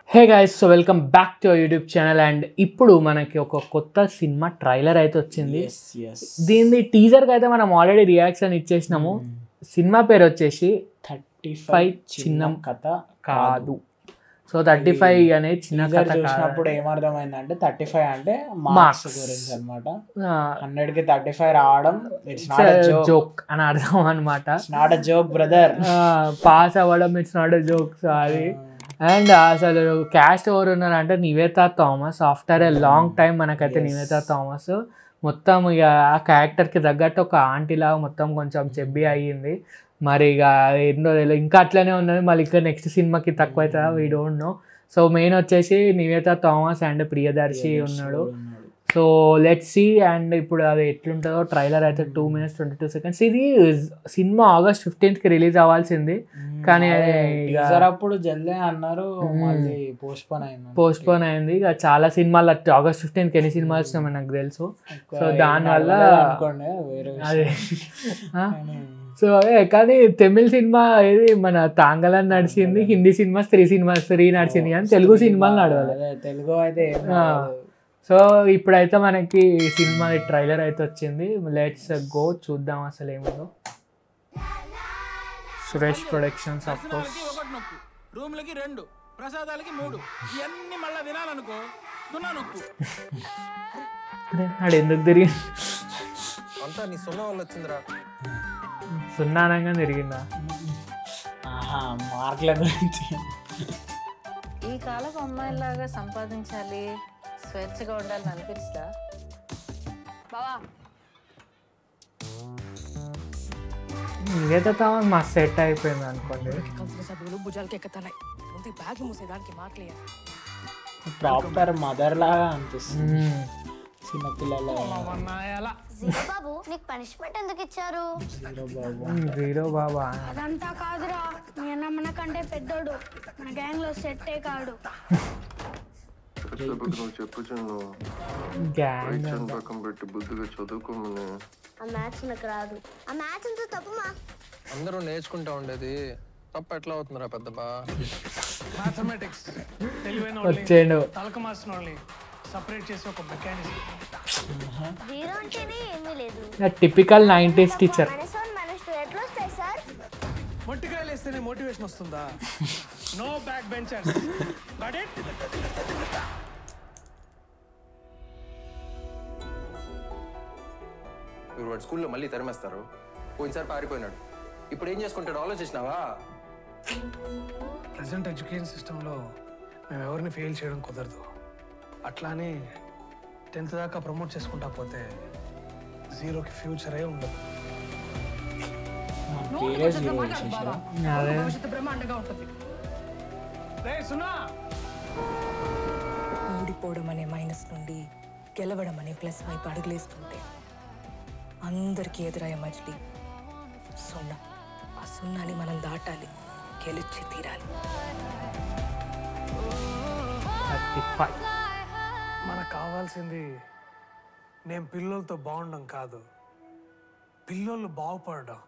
Hey guys so welcome back to YouTube channel and ఇప్పుడు మనకి ఒక కొత్త సినిమా ట్రైలర్ అయితే వచ్చింది ఎస్ ఎస్ దీని టీజర్కి అయితే మనం ఆల్రెడీ రియాక్షన్ ఇచ్చేసినాము సినిమా పేరు వచ్చేసి థర్టీ ఫైవ్ ఫైవ్ చిన్న చిన్న కథ కాదు సో థర్టీ ఫైవ్ అనేది చిన్న టీజర్ కథ చూసినప్పుడు ఏమర్థమైందంటే థర్టీ ఫైవ్ అంటే Marks. మార్క్స్ గురించి అనమాట హండ్రెడ్ కి థర్టీ ఫైవ్ రావడం ఇట్స్ నాట్ జోక్ జోక్ అని అర్థం అనమాట it's not a joke brother pass అవ్వడం ఇట్స్ నాట్ జోక్ సో అది అండ్ అసలు క్యాస్ట్ ఎవరు ఉన్నారంటే Nivetha Thomas after a long time మనకైతే Yes. నివేతా థామస్ మొత్తం ఇక ఆ క్యారెక్టర్కి తగ్గట్టు ఒక ఆంటీ లాగా మొత్తం కొంచెం చెబ్బి అయ్యింది మరి ఇక ఏందో తెలియదు. ఇంకా అట్లనే ఉన్నది మళ్ళీ ఇంకా నెక్స్ట్ సినిమాకి తక్కువ అవుతుందా we don't know so main వచ్చేసి నివేతా థామస్ అండ్ ప్రియదర్శి ఉన్నాడు సో లెట్ సి అండ్ ఇప్పుడు అది ఎట్లుంటుందో ట్రైలర్ అయితే two minutes twenty two seconds ఇది సినిమా ఆగస్ట్ ఫిఫ్టీన్త్కి రిలీజ్ అవ్వాల్సింది కానీ అది ఇక- టీజర్ అప్పుడు జల్దీ అన్నారు మ్మ్. మళ్ళీ పోస్ట్ పోన్ అయింది పోస్ట్ పోన్ అయింది ఇక చాలా సినిమాలు ఆగస్ట్ ఫిఫ్టీన్కి ఎన్ని సినిమాలు వచ్చినామని నాకు తెలుసు ఎక్కువ సో ఏం దానివల్ల నడవలేదు అనుకోండి వేరే అదే విషయం. ఆ? కానీ సో అదే కానీ తమిళ సినిమా ఏది మన తాంగలని నడిచింది హిందీ సినిమా స్త్రీ సినిమా స్త్రీ నడిచింది కానీ తెలుగు సినిమాలు నడవాలి అదే తెలుగు అయితే ఏం ఆ. నడవదు. సో ఇప్పుడైతే మనకి సినిమా ట్రైలర్ అయితే వచ్చింది లెట్స్ గో చూద్దాం అసలు ఏముందో సురేష్ ప్రొడక్షన్స్ ఆఫ్ కోర్స్ దర్శనాలకి ఒకటి నొక్కు రూమ్లకి రెండు ప్రసాదాలకి మూడు ఇవన్నీ మళ్ళా వినాలనుకో సున్నా నొక్కు ఆడు ఎందుకు తిరిగి అంతా నీ సున్నా వల్ల వచ్చిందిరా సున్నానంగా తిరిగిందా ఆహా మార్కుల గురించి ఈ కాలపు అమ్మాయిలాగా సంపాదించాలి స్వేచ్ఛగా ఉండాలని అనిపిస్తా బావా ఇదైతే తామస్ మా సెట్ అయిపోయింది అనుకోండి కావాల్సిన చదువులు భుజాలకి ఎక్కుతున్నాయి ముందు ఈ బ్యాగ్ మూసేదానికి మాటలేదు ప్రాపర్ మదర్ లాగా అనిపిస్తుంది మ్మ్. చిన్నపిల్లల జీరో బాబు నీకు పనిష్మెంట్ ఎందుకు ఇచ్చారు హీరో బాబు జీరో బాబా అదంతా కాదురా మీ అన్న మనకంటే పెద్దోడు మన గ్యాంగ్ లో సెట్టే కాడు చెప్పు నువ్వు చెప్పు చిన్ను గ్యాంగ్ పైచన్ పక్కన పెట్టి బుద్ధిగా చదువుకోమని ఆ మ్యాథ్స్ నాకు రాదు ఆ మ్యాథ్స్ అంతా తప్పుమా అందరూ నేర్చుకుంటా ఉండేది తప్ప ఎట్లా అవుతుందిరా పెద్దబా మ్యాథమెటిక్స్ తెలివైన వచ్చేయండు తలక మాసిన వాళ్ళని సపరేట్ చేసి ఒక మెకానిజం జీరో అంటేనే ఏమీ లేదు typical nineties teacher minus one minus two ఎట్లా వస్తాయి సార్ మొట్టికాయలు వేస్తేనే మోటివేషన్ వస్తుందా no back benchers got it మీరు వాడు స్కూల్లో మళ్ళీ తరిమేస్తారు పోయినసారి పారిపోయినాడు ఇప్పుడు ఏం చేసుకుంటాడు ఆలోచించినావా ప్రజెంట్ ఎడ్యుకేషన్ సిస్టంలో మేము ఎవరిని ఫెయిల్ చేయడం కుదరదు అట్లానే టెన్త్ దాకా ప్రమోట్ చేసుకుంటా పోతే జీరోకి ఫ్యూచరే ఉండదు పేరే జీరో చేసేసారా అదే భవిష్యత్తు బ్రహ్మాండంగా ఉంటుంది రే సునా ఓడిపోవడం అనే మైనస్ నుండి గెలవడం అనే ప్లస్ వైపు అడుగులేస్తుంటే అందరికీ ఎదురయ్యే మజిలీ సున్నా ఆ సున్నాని మనం దాటాలి గెలిచి తీరాలి థర్టీ ఫైవ్ మనకు కావాల్సింది నేను పిల్లలతో బాగుండడం కాదు పిల్లలు బాగుపడడం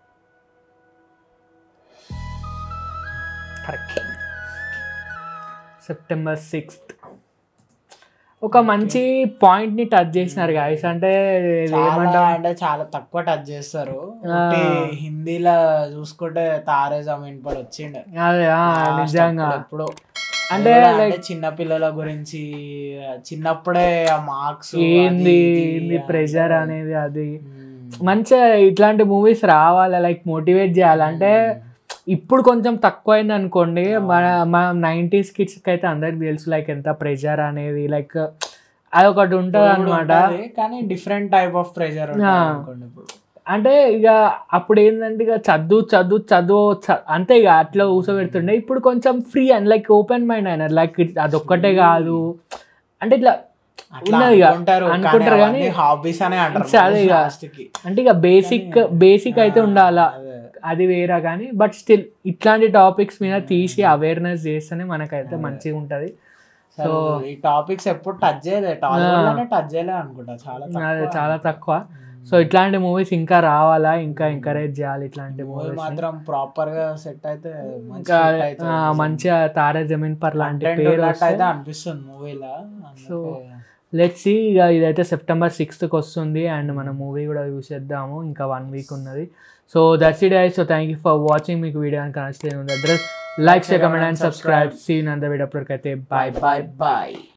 కరెక్ట్ సెప్టెంబర్ సిక్స్త్ ఒక మంచి పాయింట్ ని టచ్ చేసినారు గాయస్ అంటే ఇది చాలా ఏమంటాం అంటే చాలా తక్కువ టచ్ చేస్తారు ఆ. ఒకటి హిందీలో చూసుకుంటే తారే జమీన్ పడి వచ్చిండే అదే ఆ, Last నిజంగా అప్పుడు ఎప్పుడో అంటే అది కూడా like- చిన్న పిల్లల గురించి చిన్నప్పుడే ఆ మార్క్స్ ఏంది ఏంది ప్రెషర్ అనేది అది మంచిగా ఇట్లాంటి మూవీస్ రావాలి లైక్ మోటివేట్ చేయాలి అంటే ఇప్పుడు కొంచెం తక్కువైంది అనుకోండి మన మన నైంటీస్ కిడ్స్కి అయితే అందరికి తెలుసు లైక్ ఎంత ప్రెషర్ అనేది లైక్ అది ఒకటి ఉంటుంది అనమాట కానీ డిఫరెంట్ టైప్ ఆఫ్ ప్రెషర్ ఆ. అనుకోండి ఇప్పుడు అంటే ఇక అప్పుడు ఏంటంటే ఇక చదువు చదువు చదువు చ- అంతే ఇక అట్లా కూర్చోబెడుతుండే ఇప్పుడు కొంచెం free and like open mind అయినారు లైక్ అదొక్కటే కాదు అంటే ఇట్లా అట్లా ఉన్నది ఇక. అనుకుంటారు అనుకుంటారు కానీ హాబీస్ అనే అంటారు అచ్చా, అదే ఇక. లాస్ట్ కి అంటే ఇక బేసిక్ బేసిక్ అయితే ఉండాలా అదే. అది వేరే కానీ బట్ స్టిల్ ఇట్లాంటి టాపిక్స్ మీద తీసి అవేర్నెస్ చేస్తేనే మనకైతే మంచిగా ఉంటుంది సో ఈ టాపిక్స్ ఎప్పుడు టచ్ చేయలేదు టాలీవుడ్ లోనే టచ్ చేయలేదు అనుకుంటా చాలా అది తక్కువ. చాలా తక్కువ సో ఇట్లాంటి మూవీస్ ఇంకా రావాలా ఇంకా ఎంకరేజ్ చేయాలి ఇట్లాంటి మూవీ మూవీస్ మాత్రం ప్రాపర్ గా సెట్ అయితే మంచి ఇంకా hit అవుతుంది. ఆ, మంచిగా తారే జమీన్ పర్ లాంటి Content పేరు ఉన్నట్టు అయితే వస్తే అనిపిస్తుంది మూవీలా సో లెట్స్ సి ఇక ఇదైతే సెప్టెంబర్ సిక్స్త్కి వస్తుంది అండ్ మన మూవీ కూడా చూసేద్దాము ఇంకా వన్ వీక్ ఉన్నది so that's it I so thank you for watching మీకు వీడియో కనుక నచ్చితే address like share comment and subscribe సీన్ అంత వీడియో అప్పటికైతే బాయ్ బాయ్ బాయ్